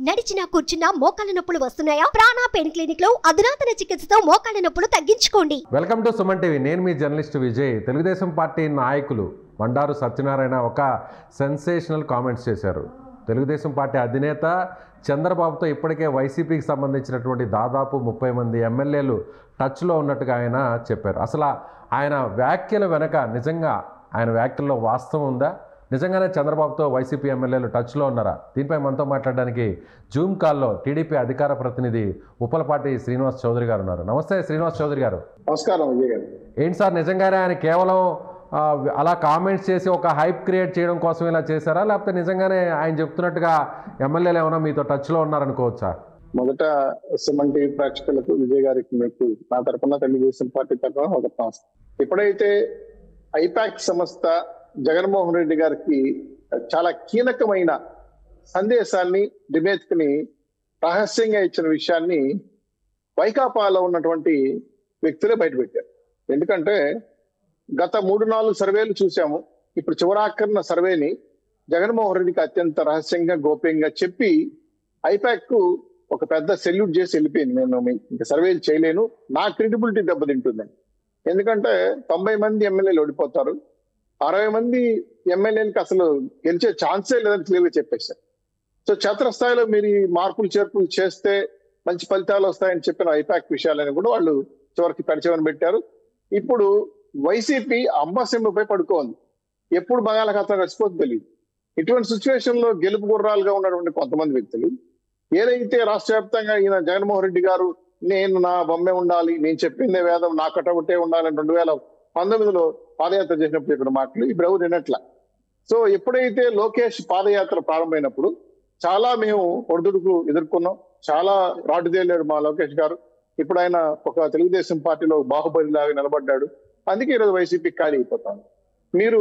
నడిచినా కూర్చున్నా మోకాళ్ళ నొప్పులు వస్తున్నాయా ప్రాణా పెయిన్ క్లినిక్ లో అధునాతన చికిత్సతో మోకాళ్ళ నొప్పులు తగ్గించుకోండి వెల్కమ్ టు సుమన్ టీవీ నేను మీ జర్నలిస్ట్ విజయ్ తెలుగుదేశం పార్టీ నాయకులు బండారు సత్యనారాయణ ఒక సెన్సేషనల్ కామెంట్స్ చేశారు తెలుగుదేశం పార్టీ అధినేత చంద్రబాబుతో ఇప్పటికే వైసీపీకి సంబంధించినటువంటి దాదాపు ముప్పై మంది ఎమ్మెల్యేలు టచ్లో ఉన్నట్టుగా ఆయన చెప్పారు అసలు ఆయన వ్యాఖ్యల వెనక నిజంగా ఆయన వ్యాఖ్యల్లో వాస్తవం ఉందా నిజంగానే చంద్రబాబుతో వైసీపీ ఎమ్మెల్యేలు టచ్లో ఉన్నారా దీనిపై మనతో మాట్లాడడానికి జూమ్ కాల్లో టీడీపీ అధికార ప్రతినిధి ఉప్పలపాటి శ్రీనివాస్ చౌదరి గారు ఉన్నారు నమస్తే శ్రీనివాస్ చౌదరి గారు నమస్కారం విజయ్ గారు ఏంటి సార్ నిజంగానే ఆయన కేవలం ఆ, అలా కామెంట్స్ చేసి ఒక హైప్ క్రియేట్ చేయడం కోసం ఇలా చేశారా లేకపోతే నిజంగానే ఆయన చెప్తున్నట్టుగా ఎమ్మెల్యేలు ఏమైనా మీతో టచ్లో ఉన్నారనుకోవచ్చా మొదట సుమన్ టీవీ ప్రేక్షకులకు విజయ్ గారికి మీకు నా తరపున తెలుగుదేశం పార్టీ తరఫున ఒక నమస్కారం ఎప్పుడైతే ఐపాక్ సంస్థ జగన్మోహన్ రెడ్డి గారికి చాలా కీలకమైన సందేశాన్ని దిబేత్ని రహస్యంగా ఇచ్చిన విషయాన్ని వైకాపాలో ఉన్నటువంటి వ్యక్తులే బయటపెట్టారు ఎందుకంటే గత మూడు నాలుగు సర్వేలు చూసాము ఇప్పుడు చివరాఖరిన సర్వేని జగన్మోహన్ రెడ్డికి అత్యంత రహస్యంగా గోప్యంగా చెప్పి ఐపాక్ కు ఒక పెద్ద సెల్యూట్ చేసి వెళ్ళిపోయింది నేను మీ- ఇంకా సర్వేలు చేయలేను నా క్రెడిబిలిటీ దెబ్బతింటుందని ఎందుకంటే తొంభై మంది ఎమ్మెల్యేలు ఓడిపోతారు అరవై మంది ఎమ్మెల్యేలకు అసలు గెలిచే ఛాన్సే లేదని క్లియర్గా చెప్పేశారు సో క్షేత్రస్థాయిలో మీరు ఈ మార్పులు చేర్పులు చేస్తే మంచి ఫలితాలు వస్తాయని చెప్పిన ఐపాక్ విషయాలని కూడా వాళ్ళు చివరికి పరిచయం పెట్టారు ఇప్పుడు వైసీపీ అంబసింబపై పడుకోంది ఎప్పుడు బంగాళాఖాతం కలిసిపోతుంది తెలియదు ఇటువంటి సిచ్యువేషన్ లో గెలుపు గుర్రాలుగా ఉన్నటువంటి కొంతమంది వ్యక్తులు ఏదైతే రాష్ట్ర వ్యాప్తంగా ఈయన జగన్మోహన్ రెడ్డి గారు నేను నా బొమ్మే ఉండాలి నేను చెప్పిందే వేదం నా కటబుట్టే ఉండాలని రెండు వేల పంతొమ్మిదిలో పాదయాత్ర చేసినప్పుడు ఇక్కడ మాటలు ఇప్పుడు ఎవరు వినట్ల సో ఎప్పుడైతే లోకేష్ పాదయాత్ర ప్రారంభమైనప్పుడు చాలా మేము ఒడిదుడుకు ఎదుర్కొన్నాం చాలా రాటు తేలాడు మా లోకేష్ గారు ఇప్పుడు ఆయన ఒక తెలుగుదేశం పార్టీలో బాహుబలి లాగా నిలబడ్డాడు అందుకే ఈరోజు వైసీపీ ఖాళీ అయిపోతాను మీరు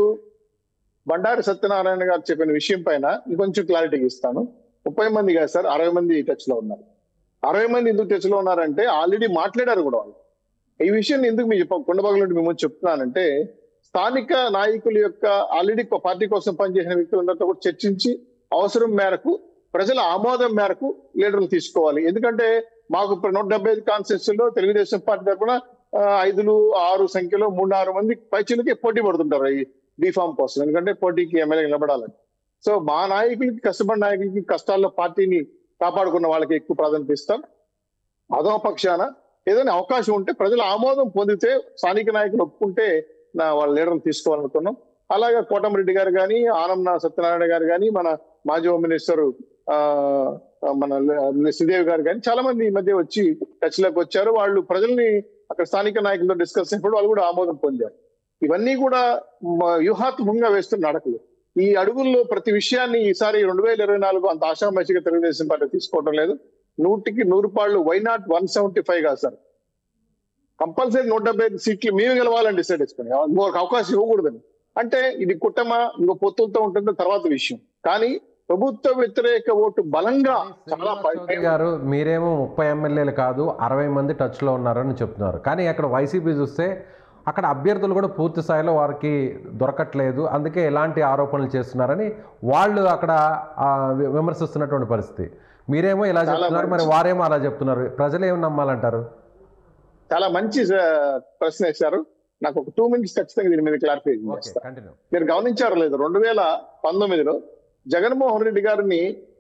బండారి సత్యనారాయణ గారు చెప్పిన విషయం పైన ఇంకొంచెం క్లారిటీ ఇస్తాను ముప్పై మంది కాదు సార్ అరవై మంది టచ్ లో ఉన్నారు అరవై మంది ఎందుకు టచ్ లో ఉన్నారంటే ఆల్రెడీ మాట్లాడారు కూడా వాళ్ళు ఈ విషయం ఎందుకు మీకు చెప్ప కొండబాగులు మేము చెప్తున్నానంటే స్థానిక నాయకుల యొక్క ఆల్రెడీ పార్టీ కోసం పనిచేసిన వ్యక్తులందరితో కూడా చర్చించి అవసరం మేరకు ప్రజల ఆమోదం మేరకు లీడర్లు తీసుకోవాలి ఎందుకంటే మాకు ఇప్పుడు నూట డెబ్బై ఐదు కాన్స్టిట్యూషన్ లో తెలుగుదేశం పార్టీ తరఫున ఆ, ఐదులు ఆరు సంఖ్యలో మూడు ఆరు మంది పైచులకి పోటీ పడుతుంటారు ఈ బీఫామ్ కోసం ఎందుకంటే పోటీకి ఎమ్మెల్యే నిలబడాలని సో మా నాయకులకి కష్టపడిన నాయకులకి కష్టాల్లో పార్టీని కాపాడుకున్న వాళ్ళకి ఎక్కువ ప్రాధాన్యత ఇస్తాం అదో పక్షాన ఏదైనా అవకాశం ఉంటే ప్రజల ఆమోదం పొందితే స్థానిక నాయకులు ఒప్పుకుంటే నా వాళ్ళ లీడర్లు తీసుకోవాలనుకున్నాం అలాగే కోటమిరెడ్డి గారు కానీ ఆనంద సత్యనారాయణ గారు కానీ మన మాజీ హోమ్ మినిస్టర్ ఆ మన శ్రీదేవి గారు కానీ చాలా మంది ఈ మధ్య వచ్చి టచ్ లోకి వచ్చారు వాళ్ళు ప్రజల్ని అక్కడ స్థానిక నాయకులతో డిస్కస్ అయినప్పుడు వాళ్ళు కూడా ఆమోదం పొందారు ఇవన్నీ కూడా మ- వ్యూహాత్మకంగా వేస్తున్న అడకలు ఈ అడుగుల్లో ప్రతి విషయాన్ని ఈసారి రెండు వేల ఇరవై నాలుగు అంత ఆశామాషిగా తెలుగుదేశం పార్టీ తీసుకోవడం లేదు నూటికి నూరు పాళ్ళు why not one seventy five కాదు సార్ కంపల్సరీ నూట డెబ్బై ఐదు సీట్లు మేము గెలవాలని డిసైడ్ చేసుకుని ఇంకొక అవకాశం ఇవ్వకూడదని అంటే ఇది కుట్టమా ఇంకో పొత్తులతో ఉంటుంది తర్వాత విషయం కానీ ప్రభుత్వ వ్యతిరేక ఓటు బలంగా చాలా పై- చౌదరి గారు మీరేమో ముప్పై ఎమ్మెల్యేలు కాదు అరవై మంది టచ్లో ఉన్నారని చెప్తున్నారు కానీ అక్కడ వైసీపీ చూస్తే అక్కడ అభ్యర్థులు కూడా పూర్తి స్థాయిలో వారికి దొరకట్లేదు అందుకే ఎలాంటి ఆరోపణలు చేస్తున్నారని వాళ్ళు అక్కడ ఆ, వి- విమర్శిస్తున్నటువంటి పరిస్థితి మీరేమో ఇలా చాలా చెప్తున్నారు మరి మంచి- వారేమో అలా చెప్తున్నారు ప్రజలు ఏమి నమ్మాలంటారు చాలా మంచి ఆ, ప్రశ్న వేశారు నాకు ఒక టూ మినిట్స్ ఖచ్చితంగా దీని మీద క్లారిఫై ఓకే చేస్తాను కంటిన్యూ మీరు గమనించారో లేదు రెండు వేల పంతొమ్మిదిలో జగన్మోహన్ రెడ్డి గారిని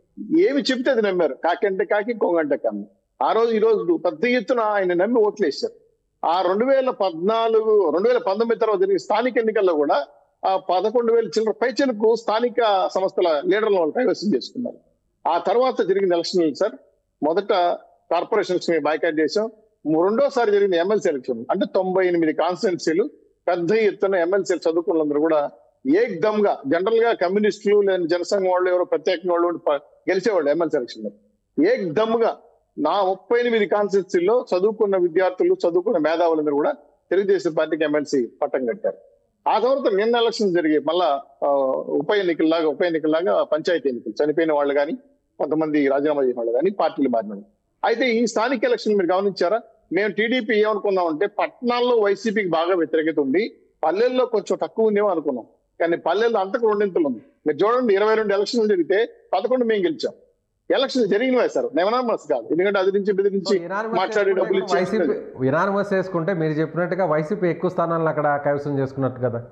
ఏమి చెప్తే అది నమ్మారు కాకంటే కాకి కొంగంటే కమ్మి ఆ రోజు ఈ రోజు పెద్ద ఎత్తున ఆయన నమ్మి ఓట్లు వేశారు ఆ రెండు వేల పద్నాలుగు రెండు వేల పంతొమ్మిది తర్వాత జరిగిన స్థానిక ఎన్నికల్లో కూడా ఆ పదకొండు వేల చిల్లర పైచలకు స్థానిక సంస్థల లీడర్లు వాళ్ళు కైవసం చేసుకున్నారు ఆ తర్వాత జరిగిన ఎలక్షన్ సార్ మొదట కార్పొరేషన్స్ ని బాయ్కాట్ చేశాం రెండోసారి జరిగిన ఎమ్మెల్సీ ఎలక్షన్ అంటే తొంభై ఎనిమిది కాన్స్టిట్యున్సీలు పెద్ద ఎత్తున ఎమ్మెల్సీలు చదువుకున్నందరూ కూడా ఏకదమ్ గా జనరల్ గా కమ్యూనిస్టులు లేదా జనసంఘం వాళ్ళు ఎవరో ప్రత్యేకంగా వాళ్ళు ఉండి ప- గెలిచేవాళ్ళు ఎమ్మెల్సీ ఎలక్షన్ లో ఏకదమ్ గా నా ముప్పై ఎనిమిది కాన్స్టిట్యున్సీల్లో చదువుకున్న విద్యార్థులు చదువుకున్న మేధావులందరూ కూడా తెలుగుదేశం పార్టీకి ఎమ్మెల్సీ పట్టం కట్టారు ఆ తర్వాత నిన్న ఎలక్షన్ జరిగి మళ్ళా ఆ, ఉప ఎన్నికల్లాగా ఉప ఎన్నికల్లాగా పంచాయతీ ఎన్నికలు చనిపోయిన వాళ్ళు కానీ కొంతమంది రాజీనామా చేసిన వాళ్ళు కానీ పార్టీలు మారిన వాళ్ళు. అయితే ఈ స్థానిక ఎలక్షన్ మీరు గమనించారా మేము టీడీపీ ఏమనుకున్నాం అంటే పట్టణాల్లో వైసీపీకి బాగా వ్యతిరేకత ఉంది పల్లెల్లో కొంచెం తక్కువ ఉందేమో అనుకున్నాం కానీ పల్లెల్లో అంతకు రెండింతలు ఉంది మీరు చూడండి ఇరవై రెండు ఎలక్షన్లు జరిగితే పదకొండు మేము గెలిచాం ఎలక్షన్ జరిగినవే సార్ నెవనామస్ కాదు ఎందుకంటే అది నుంచి బెదిరించి మాట్లాడే డబ్బులు ఇచ్చి వైసీపీ వినానమస్ వేసుకుంటే మీరు చెప్పినట్టుగా వైసీపీ ఎక్కువ స్థానాలను అక్కడ కైవసం చేసుకున్నట్టు కదా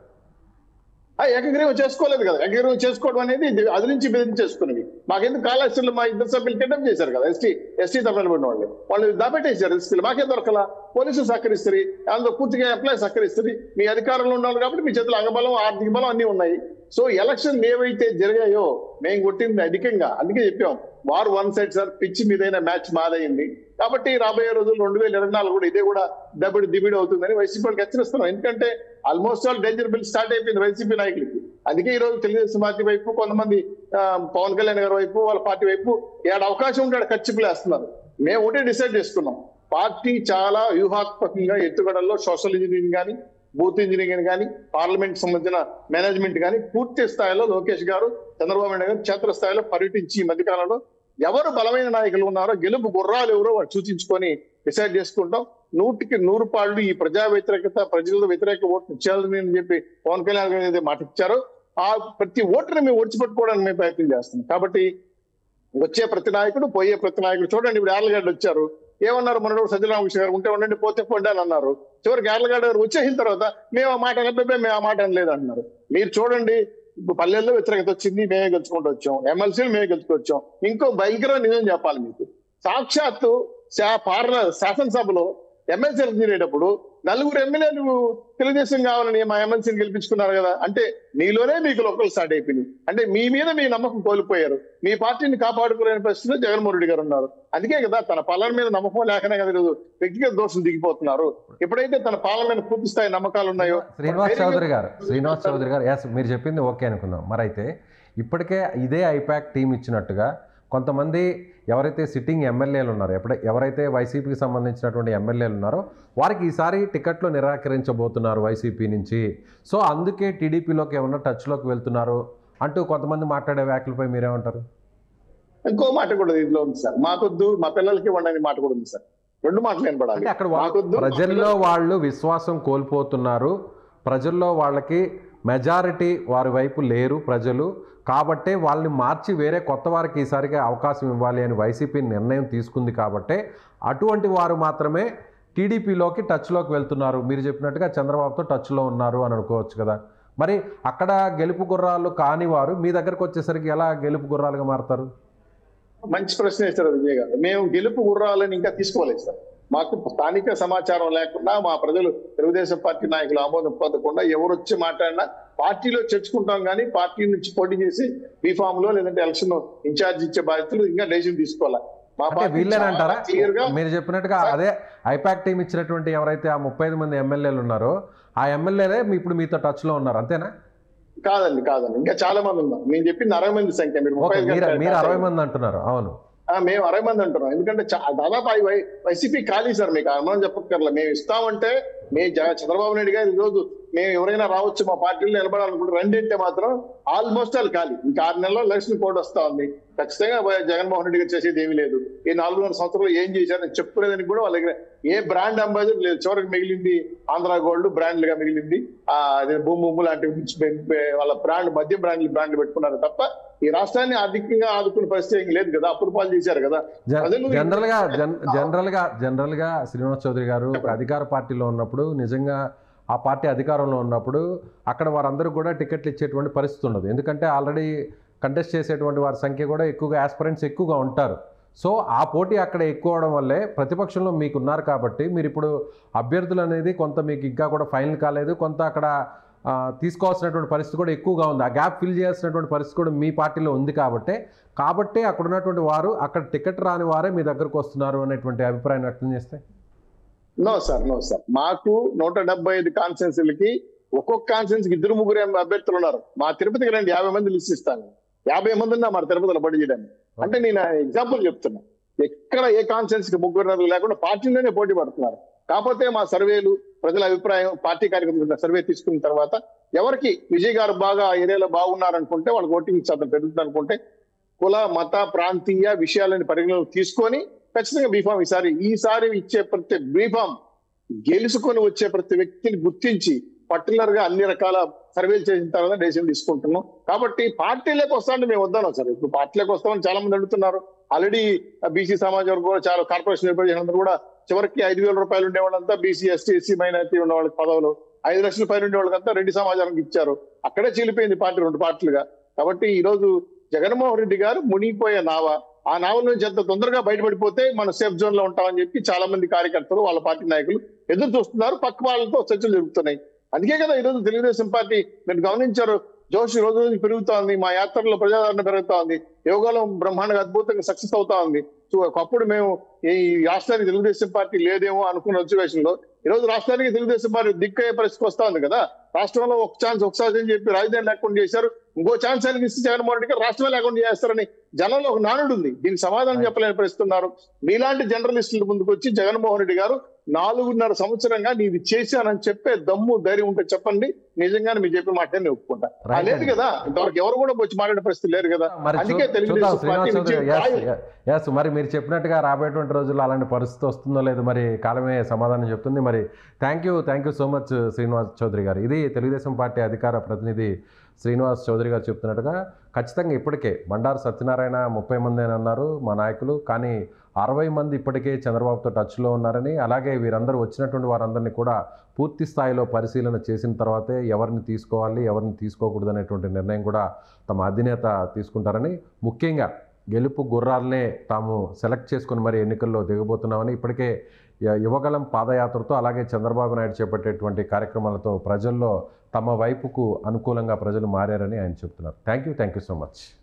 ఆ ఏకగ్రీవం చేసుకోలేదు కదా ఏకగ్రీవం చేసుకోవడం అనేది ఇది అది నుంచి బెదిరించేసుకున్నవి మాకెందుకు కాళేశ్వరంలో మా ఇద్దరు సభ్యులు కిడ్నాప్ చేశారు కదా ఎస్టీ ఎస్టీ తరఫున పడిన వాళ్ళు వాళ్ళు దాపెట్టేశారు రిస్కులు మాకే దొరకలా పోలీసులు సహకరిస్తారు అందులో పూర్తిగా ఎంప్లాయ్ సహకరిస్తుంది మీ అధికారంలో ఉన్నారు కాబట్టి మీ చేతులు అంగబలం ఆర్థిక బలం అన్ని ఉన్నాయి సో ఎలక్షన్ ఏవైతే జరిగాయో మేము కొట్టింది అధికంగా అందుకే చెప్పాం వారు వన్ సైడ్ సార్ పిచ్చి మీదైన మ్యాచ్ మాదైంది కాబట్టి రాబోయే రోజులు రెండు వేల ఇరవై నాలుగు కూడా ఇదే కూడా దబిడి దిబిడి అవుతుందని వైసీపీ వాళ్ళకి హెచ్చరిస్తున్నాం ఎందుకంటే almost all danger bill start అయిపోయింది వైసీపీ నాయకులకి అందుకే ఈ రోజు తెలుగుదేశం పార్టీ వైపు కొంతమంది ఆ, పవన్ కళ్యాణ్ గారి వైపు వాళ్ళ పార్టీ వైపు ఏడు అవకాశం ఉంటే ఖర్చులు వేస్తున్నారు మేము ఒకటే డిసైడ్ చేసుకున్నాం పార్టీ చాలా వ్యూహాత్మకంగా ఎత్తుగడల్లో సోషల్ ఇంజనీరింగ్ కానీ బూత్ ఇంజనీరింగ్ కానీ పార్లమెంట్ సంబంధించిన మేనేజ్మెంట్ కానీ పూర్తి స్థాయిలో లోకేష్ గారు చంద్రబాబు నాయుడు గారు క్షేత్ర స్థాయిలో పర్యటించి ఈ మధ్య కాలంలో ఎవరు బలమైన నాయకులు ఉన్నారో గెలుపు గుర్రాలు ఎవరో వాళ్ళు సూచించుకొని డిసైడ్ చేసుకుంటాం నూటికి నూరు పాళ్ళు ఈ ప్రజా వ్యతిరేకత ప్రజల వ్యతిరేక ఓట్లు ఇచ్చాలని అని చెప్పి పవన్ కళ్యాణ్ గారు ఏదైతే మాట ఇచ్చారో ఆ ప్రతి ఓటుని మేము ఓడిచిపెట్టుకోవడానికి మేము ప్రయత్నం చేస్తున్నాం కాబట్టి వచ్చే ప్రతి నాయకుడు పోయే ప్రతి నాయకుడు చూడండి ఇప్పుడు యార్లగడ్డ వచ్చారు ఏమన్నారు మన సజ్జరామకృష్ణ గారు ఉంటే ఉండండి పోతే పోండి అని అన్నారు చివరికి యార్లగడ్డ గారు వచ్చేసిన తర్వాత మేము ఆ మాట అనబే మేము ఆ మాట అనలేదు అంటున్నారు మీరు చూడండి ఇప్పుడు పల్లెల్లో వ్యతిరేకత వచ్చింది మేమే గెలుచుకుంటూ వచ్చాం ఎమ్మెల్సీలు మేమే గెలుచుకొచ్చాం ఇంకో భయంకరమైన నిజం చెప్పాలి మీకు సాక్షాత్తు శా- పార్ల శాసనసభలో ఎమ్మెల్సీ తినేటప్పుడు నలుగురు ఎమ్మెల్యేలు తెలుగుదేశం కావాలని మా ఎమ్మెల్సీని గెలిపించుకున్నారు కదా అంటే మీలోనే మీకు లోకల్ స్టార్ట్ అయిపోయింది అంటే మీ మీద మీ నమ్మకం కోల్పోయారు మీ పార్టీని కాపాడుకోలేని పరిస్థితిలో జగన్మోహన్ రెడ్డి గారు ఉన్నారు అందుకే కదా తన పాలన మీద నమ్మకం లేకనే కదా ఈరోజు వ్యక్తిగత దోషం దిగిపోతున్నారు ఎప్పుడైతే తన పాలన మీద పూర్తి స్థాయి నమ్మకాలు ఉన్నాయో శ్రీనివాస్ చౌదరి గారు శ్రీనివాస్ చౌదరి గారు ఎస్ మీరు చెప్పింది ఓకే అనుకుందాం మరి అయితే ఇప్పటికే ఇదే ఐపాక్ టీం ఇచ్చినట్టుగా కొంతమంది ఎవరైతే సిట్టింగ్ ఎమ్మెల్యేలు ఉన్నారో ఎప్పుడ ఎవరైతే వైసీపీకి సంబంధించినటువంటి ఎమ్మెల్యేలు ఉన్నారో వారికి ఈసారి టికెట్లు నిరాకరించబోతున్నారు వైసీపీ నుంచి సో అందుకే టీడీపీలోకి ఏమన్నా టచ్లోకి వెళ్తున్నారు అంటూ కొంతమంది మాట్లాడే వ్యాఖ్యలపై మీరేమంటారు ఇంకో మాట కూడా దీంట్లో ఉంది సార్ మాకొద్దు మా పిల్లలకి ఇవ్వండి అనే మాట కూడా ఉంది సార్ రెండు మాటలు వినపడాలి అంటే అక్కడ వా- మాకొద్దు, మా ప్రజల్లో వాళ్ళు విశ్వాసం కోల్పోతున్నారు ప్రజల్లో వాళ్ళకి మెజారిటీ వారి వైపు లేరు ప్రజలు కాబట్టే వాళ్ళని మార్చి వేరే కొత్త వారికి ఈసారికి అవకాశం ఇవ్వాలి అని వైసీపీ నిర్ణయం తీసుకుంది కాబట్టే అటువంటి వారు మాత్రమే టీడీపీలోకి టచ్లోకి వెళ్తున్నారు మీరు చెప్పినట్టుగా చంద్రబాబుతో టచ్లో ఉన్నారు అని అనుకోవచ్చు కదా మరి అక్కడ గెలుపు గుర్రాలు కాని వారు మీ దగ్గరకు వచ్చేసరికి ఎలా గెలుపు గుర్రాలుగా మారుతారు మంచి ప్రశ్న వేస్తారు విజయ్ గారు మేము గెలుపు గుర్రాలని ఇంకా తీసుకోలేదు సార్ మాకు స్థానిక సమాచారం లేకుండా మా ప్రజలు తెలుగుదేశం పార్టీ నాయకులు ఆమోదం పొందకుండా ఎవరు వచ్చి మాట్లాడినా పార్టీలో చర్చుకుంటాం కానీ పార్టీ నుంచి పోటీ చేసి బీఫామ్ లో లేదంటే ఎలక్షన్ ఇన్ఛార్జ్ ఇచ్చే బాధ్యతలు ఇంకా డెసిషన్ తీసుకోవాలి మా అంటే పార్టీ వీళ్ళేనంటారా చాలా clear గా మీరు చెప్పినట్టుగా అదే ఐపాక్ టీం ఇచ్చినటువంటి ఎవరైతే ఆ ముప్పై ఐదు మంది ఎమ్మెల్యేలు ఉన్నారో ఆ ఎమ్మెల్యేలే ఇప్పుడు మీతో టచ్లో ఉన్నారు అంతేనా కాదండి కాదండి ఇంకా చాలా మంది ఉన్నారు నేను చెప్పింది అరవై మంది సంఖ్య మీరు ఓకే ముప్పై మీరు గంటలు మీరు అరవై మంది అంటున్నారు అవును ఆ, మేము అరవై మంది అంటున్నాం ఎందుకంటే చా- దాదాపు అవి వై- వైసీపీ ఖాళీ సార్ మీకు అనుమానం చెప్పక్కర్లా మేము ఇస్తామంటే మీ జగ- చంద్రబాబు నాయుడు గారు ఈ రోజు మేము ఎవరైనా రావచ్చు మా పార్టీలో నిలబడాలనుకుంటే రండి అంటే మాత్రం ఆల్మోస్ట్ ఆల్ ఖాళీ ఇంకా ఆరు నెలల్లో ఎలక్షన్ కోడ్ వస్తా ఉంది ఖచ్చితంగా వై- జగన్మోహన్ రెడ్డి గారు చేసేది ఏమీ లేదు ఈ నాలుగున్నర సంవత్సరాలు ఏం చేశారని చెప్పుకునేదానికి కూడా వాళ్ళ దగ్గర ఏ బ్రాండ్ అంబాసిడర్ లేదు చివరికి మిగిలింది ఆంధ్ర గోల్డ్ బ్రాండ్ గా మిగిలింది ఆ అదే భూమి భూము లాంటివి నుంచి పె- పె- వాళ్ళ బ్రాండ్ మధ్య బ్రాండ్లు బ్రాండ్లు పెట్టుకున్నారు తప్ప ఈ రాష్ట్రాన్ని ఆర్థికంగా ఆదుకునే పరిస్థితి ఏం లేదు కదా అప్పులు పాలు చేశారు కదా జ- ప్రజలు- జనరల్ గా జన్- జనరల్ గా జనరల్ గా శ్రీనివాస్ చౌదరి గారు ఒక అధికార పార్టీలో ఉన్నప్పుడు నిజంగా ఆ పార్టీ అధికారంలో ఉన్నప్పుడు అక్కడ వారందరూ కూడా టికెట్లు ఇచ్చేటువంటి పరిస్థితి ఉండదు ఎందుకంటే ఆల్రెడీ కంటెస్ట్ చేసేటువంటి వారి సంఖ్య కూడా ఎక్కువగా ఆస్పిరెంట్స్ ఎక్కువగా ఉంటారు సో ఆ పోటీ అక్కడ ఎక్కువ అవడం వల్లే ప్రతిపక్షంలో మీకు ఉన్నారు కాబట్టి మీరు ఇప్పుడు అభ్యర్థులు అనేది కొంత మీకు ఇంకా కూడా ఫైనల్ కాలేదు కొంత అక్కడ ఆ, తీసుకోవాల్సినటువంటి పరిస్థితి కూడా ఎక్కువగా ఉంది ఆ గ్యాప్ ఫిల్ చేయాల్సినటువంటి పరిస్థితి కూడా మీ పార్టీలో ఉంది కాబట్టి కాబట్టి అక్కడ ఉన్నటువంటి వారు అక్కడ టికెట్ రాని వారే మీ దగ్గరకు వస్తున్నారు అనేటువంటి అభిప్రాయం వ్యక్తం చేస్తే నో సార్ నో సార్ మాకు నూట డెబ్బై ఐదు కాన్స్టిట్యున్సీలకి ఒక్కొక్క కాన్స్టిట్యున్సీ కి ఇద్దరు ముగ్గురు అభ్యర్థులు ఉన్నారు మా తిరుపతికి రండి యాభై మంది లిస్ట్ ఇస్తాను యాభై మంది ఉన్నా మా తిరుపతిలో పోటీ చేయడానికి అంటే నేను ఎగ్జాంపుల్ చెప్తున్నా ఎక్కడ ఏ కాన్స్టిట్యున్సీకి ముగ్గురు నలుగురు లేకుండా పార్టీలోనే పోటీ పడుతున్నారు కాకపోతే మా సర్వేలు ప్రజల అభిప్రాయం పార్టీ కార్యకర్తల సర్వే తీసుకున్న తర్వాత ఎవరికి విజయ్ గారు బాగా ఆ ఏరియాలో బాగున్నారనుకుంటే వాళ్ళకి ఓటింగ్ శాతం పెరుగుతుంది అనుకుంటే కుల మత ప్రాంతీయ విషయాలను పరిగణలోకి తీసుకొని ఖచ్చితంగా బీఫామ్ ఈసారి ఈసారి ఇచ్చే ప్రతి బీఫామ్ గెలుచుకొని వచ్చే ప్రతి వ్యక్తిని గుర్తించి పర్టికులర్ గా అన్ని రకాల సర్వేలు చేసిన తర్వాత డెసిషన్ తీసుకుంటున్నాం కాబట్టి పార్టీలోకి వస్తామంటే మేము వద్దాం సార్ ఇప్పుడు పార్టీలోకి వస్తామని చాలా మంది అడుగుతున్నారు ఆల్రెడీ బీసీ సమాజం కూడా చాలా కార్పొరేషన్ అందరూ కూడా చివరికి ఐదు వేల రూపాయలు ఉండే వాళ్ళంతా బీసీ ఎస్టీ ఎస్సీ మైనార్టీ ఉన్న వాళ్ళకి పదవులు ఐదు లక్షల పైన ఉండే వాళ్ళకంతా రెడ్డి సమాజానికి ఇచ్చారు అక్కడే చీలిపోయింది పార్టీ రెండు పార్టీలుగా కాబట్టి ఈ రోజు జగన్మోహన్ రెడ్డి గారు మునిగిపోయే నావ ఆ నావ నుంచి ఎంత తొందరగా బయటపడిపోతే మనం సేఫ్ జోన్ లో ఉంటామని చెప్పి చాలా మంది కార్యకర్తలు వాళ్ళ పార్టీ నాయకులు ఎదురు చూస్తున్నారు పక్క వాళ్ళతో చర్చలు జరుగుతున్నాయి అందుకే కదా ఈ రోజు తెలుగుదేశం పార్టీ మీరు గమనించారు జోష్ రోజు రోజు పెరుగుతోంది మా యాత్రలో ప్రజాదరణ పెరుగుతా ఉంది యోగాలో బ్రహ్మాండంగా అద్భుతంగా సక్సెస్ అవుతా ఉంది సో ఒకప్పుడు మేము ఈ రాష్ట్రానికి తెలుగుదేశం పార్టీ లేదేమో అనుకున్న సిచ్యువేషన్ లో ఈ రోజు రాష్ట్రానికి తెలుగుదేశం పార్టీ దిక్కయ్యే పరిస్థితికి వస్తా ఉంది కదా రాష్ట్రంలో ఒక ఛాన్స్ ఒకసారి అని చెప్పి రాజధాని లేకుండా చేశారు ఇంకో ఛాన్స్ అని ఇస్తే జగన్మోహన్ రెడ్డి గారు రాష్ట్రమే లేకుండా చేస్తారని జనంలో ఒక నానుడు ఉంది దీనికి సమాధానం చెప్పలేని పరిస్థితి ఉన్నారు మీలాంటి జర్నలిస్టుల ముందుకు వచ్చి జగన్మోహన్ రెడ్డి గారు నాలుగున్నర సంవత్సరంగా నీది చేశానని చెప్పే దమ్ము ధైర్యం ఉంటే చెప్పండి నిజంగానే మీరు చెప్పిన మాట నేను ఒప్పుకుంటా ఆ, Right లేదు అండి. కదా ఇంతవరకు ఎవరు కూడా వచ్చి మాట్లాడే పరిస్థితి లేరు కదా మరి చూ- అందుకే చూద్దాం తెలుగుదేశం పార్టీ శ్రీనివాస్ నుంచి చౌదరి గాయం- ఎస్ ఎస్ మరి మీరు చెప్పినట్టుగా రాబోయేటువంటి రోజుల్లో అలాంటి పరిస్థితి వస్తుందో లేదో మరి కాలమే సమాధానం చెప్తుంది మరి thank you thank you so much Srinivas Chowdary గారు ఇది తెలుగుదేశం పార్టీ అధికార ప్రతినిధి శ్రీనివాస్ చౌదరి గారు చెప్తున్నట్టుగా ఖచ్చితంగా ఇప్పటికే బండారు సత్యనారాయణ ముప్పై మంది అని అన్నారు మా నాయకులు కానీ అరవై మంది ఇప్పటికే చంద్రబాబుతో టచ్లో ఉన్నారని అలాగే వీరందరూ వచ్చినటువంటి వారందరినీ కూడా పూర్తి స్థాయిలో పరిశీలన చేసిన తర్వాతే ఎవరిని తీసుకోవాలి ఎవరిని తీసుకోకూడదు అనేటువంటి నిర్ణయం కూడా తమ అధినేత తీసుకుంటారని ముఖ్యంగా గెలుపు గుర్రాలనే తాము సెలెక్ట్ చేసుకుని మరి ఎన్నికల్లో దిగబోతున్నామని ఇప్పటికే య- యువగలం పాదయాత్రతో అలాగే చంద్రబాబు నాయుడు చేపట్టేటువంటి కార్యక్రమాలతో ప్రజల్లో తమ వైపుకు అనుకూలంగా ప్రజలు మారారని ఆయన చెప్తున్నారు thank you thank you so much